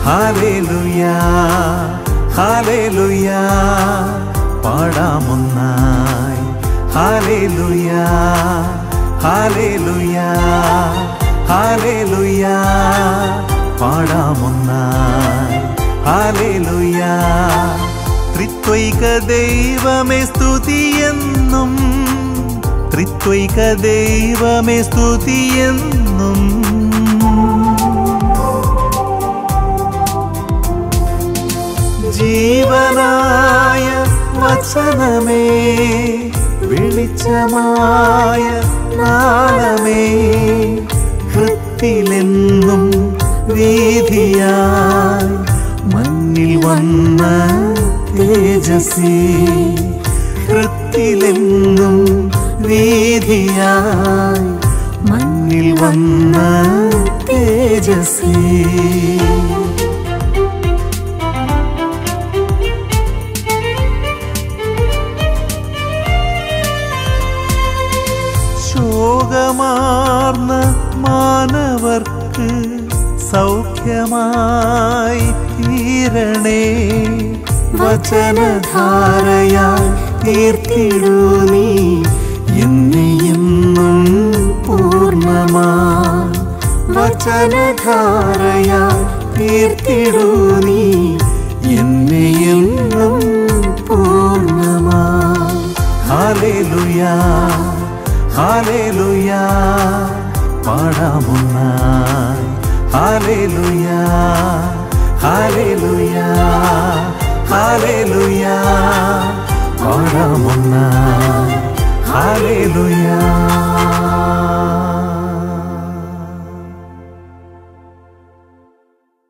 hallelujah ഹാലേലുയാ പാടാമൊന്നായി ഹാലേലുയാ ഹാലേലുയാ ഹാലേലുയാ പാടാമൊന്നായി ഹാലേലുയാ ത്രിത്വൈക ദൈവമേ സ്തുതിയെന്നും ത്രിത്വൈക ദൈവമേ സ്തുതിയെന്നും ജീവനായ വചനമേ വെളിച്ചമായ നാളമേ ഹൃത്തിലെന്നും വീതിയായി മണ്ണിൽ വന്ന തേജസി ഹൃത്തിലെന്നും വീതിയായി മണ്ണിൽ വന്ന തേജസി ശോകമാർന്ന മാനവർക്ക് സൗഖ്യമായി തീരണേ വചനധാരയാൽ തീർത്തിടൂ നീ എന്നെയെന്നും പൂർണ്ണമാ വചനധാരയാൽ തീർത്തിടൂ നീ എന്നെയെന്നും പൂർണ്ണമാ ഹാലേലുയാ ഹാലേലുയാ പാടാമൊന്നായി ഹാലേലുയാ ഹാലേലുയാ ഹാലേലുയാ പാടാമൊന്നായി ഹാലേലുയാ